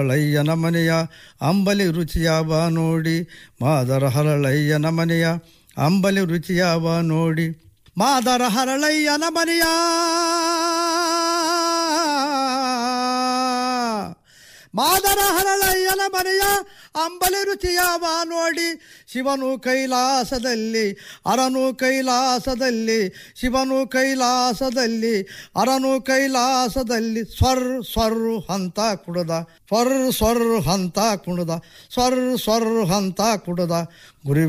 ಹರಳಯ್ಯನ ಮನೆಯ ಅಂಬಲಿ ರುಚಿಯಾವ ನೋಡಿ ಮಾದರ ಹರಳಯ್ಯನ ಮನೆಯ ಅಂಬಲಿ ರುಚಿಯಾವ ನೋಡಿ ಮಾದರ ಹರಳಯ್ಯನ ಮನೆಯ ಮಾದರ ಹರಳಯ್ಯನ ಮನೆಯ ಅಂಬಲಿ ರುಚಿಯಾವ ನೋಡಿ ಶಿವನು ಕೈಲಾಸದಲ್ಲಿ ಅರನು ಕೈಲಾಸದಲ್ಲಿ ಶಿವನು ಕೈಲಾಸದಲ್ಲಿ ಅರನು ಕೈಲಾಸದಲ್ಲಿ ಸ್ವರ್ ಸ್ವರ್ ಹಂತ ಕುಡದ ಸ್ವರ್ ಸ್ವರ್ ಹಂತ ಕುಣದ ಸ್ವರ್ ಸ್ವರ್ ಹಂತ ಕುಡದ ಗುರು